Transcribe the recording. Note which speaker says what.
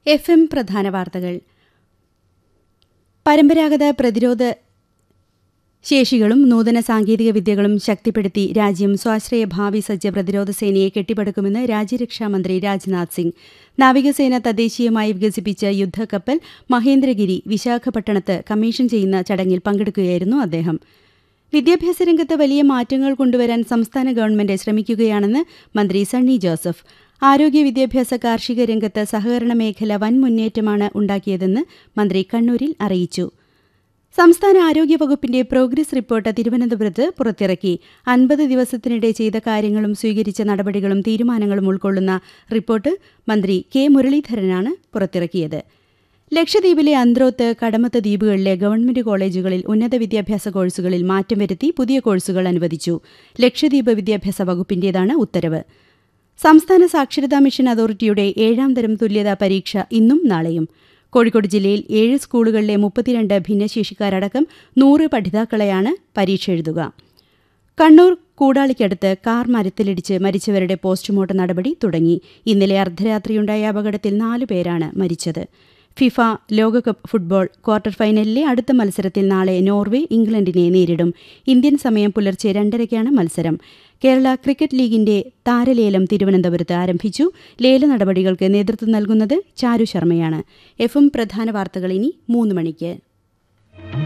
Speaker 1: F M പ്രധാന വാർത്തകൾ പരമ്പരാഗത പ്രതിരോധ ശേഷികളും നൂതന സാങ്കേതിക വിദ്യകളും ശക്തിപ്പെടുത്തി രാജ്യം സ്വാശ്രയ ഭാവി സജ്ജ പ്രതിരോധ സേനയെ കെട്ടിപ്പടുക്കുമെന്ന് രാജ്യരക്ഷാമന്ത്രി രാജ്നാഥ് സിംഗ് നാവികസേന തദ്ദേശീയമായി വികസിപ്പിച്ച യുദ്ധക്കപ്പൽ മഹേന്ദ്രഗിരി വിശാഖപട്ടണത്ത് കമ്മീഷൻ ചെയ്യുന്ന ചടങ്ങിൽ പങ്കെടുക്കുകയായിരുന്നു അദ്ദേഹം വിദ്യാഭ്യാസ രംഗത്ത് വലിയ മാറ്റങ്ങൾ കൊണ്ടുവരാൻ സംസ്ഥാന ഗവൺമെന്റ് ശ്രമിക്കുകയാണെന്ന് മന്ത്രി സണ്ണി ജോസഫ് ആരോഗ്യ വിദ്യാഭ്യാസ കാർഷിക രംഗത്ത് സഹകരണ മേഖല വൻ മുന്നേറ്റമാണ് ഉണ്ടാക്കിയതെന്ന് മന്ത്രി കണ്ണൂരിൽ അറിയിച്ചു സംസ്ഥാന ആരോഗ്യ വകുപ്പിന്റെ പ്രോഗ്രസ് റിപ്പോർട്ട് തിരുവനന്തപുരത്ത് പുറത്തിറക്കി അൻപത് ദിവസത്തിനിടെ ചെയ്ത കാര്യങ്ങളും സ്വീകരിച്ച നടപടികളും തീരുമാനങ്ങളും ഉൾക്കൊള്ളുന്ന റിപ്പോർട്ട് മന്ത്രി കെ മുരളീധരനാണ് പുറത്തിറക്കിയത് ലക്ഷദ്വീപിലെ അന്ത്രോത്ത് കടമത്ത് ദ്വീപുകളിലെ ഗവൺമെന്റ് കോളേജുകളിൽ ഉന്നത വിദ്യാഭ്യാസ കോഴ്സുകളിൽ മാറ്റം വരുത്തി പുതിയ കോഴ്സുകൾ അനുവദിച്ചു ലക്ഷദ്വീപ് വിദ്യാഭ്യാസ വകുപ്പിന്റേതാണ് ഉത്തരവ് സംസ്ഥാന സാക്ഷരതാ മിഷൻ അതോറിറ്റിയുടെ ഏഴാം തരം തുല്യതാ പരീക്ഷ ഇന്നും നാളെയും കോഴിക്കോട് ജില്ലയിൽ ഏഴ് സ്കൂളുകളിലെ മുപ്പത്തിരണ്ട് ഭിന്നശേഷിക്കാരടക്കം നൂറ് പഠിതാക്കളെയാണ് പരീക്ഷ എഴുതുക കണ്ണൂർ കൂടാളിക്കടുത്ത് കാർ മരത്തിലിടിച്ച് മരിച്ചവരുടെ പോസ്റ്റ്മോർട്ടം നടപടി തുടങ്ങി ഇന്നലെ അർദ്ധരാത്രിയുണ്ടായ അപകടത്തിൽ നാലു പേരാണ് മരിച്ചത് ഫിഫ ലോകകപ്പ് ഫുട്ബോൾ ക്വാർട്ടർ ഫൈനലിലെ അടുത്ത മത്സരത്തിൽ നാളെ നോർവേ ഇംഗ്ലണ്ടിനെ നേരിടും ഇന്ത്യൻ സമയം പുലർച്ചെ രണ്ടരയ്ക്കാണ് മത്സരം കേരള ക്രിക്കറ്റ് ലീഗിന്റെ താരലേലം തിരുവനന്തപുരത്ത് ആരംഭിച്ചു ലേല നടപടികൾക്ക് നേതൃത്വം നൽകുന്നത് ചാരു ശർമ്മയാണ് എഫ് എം പ്രധാന വാർത്തകൾ ഇനി മൂന്ന് മണിക്ക്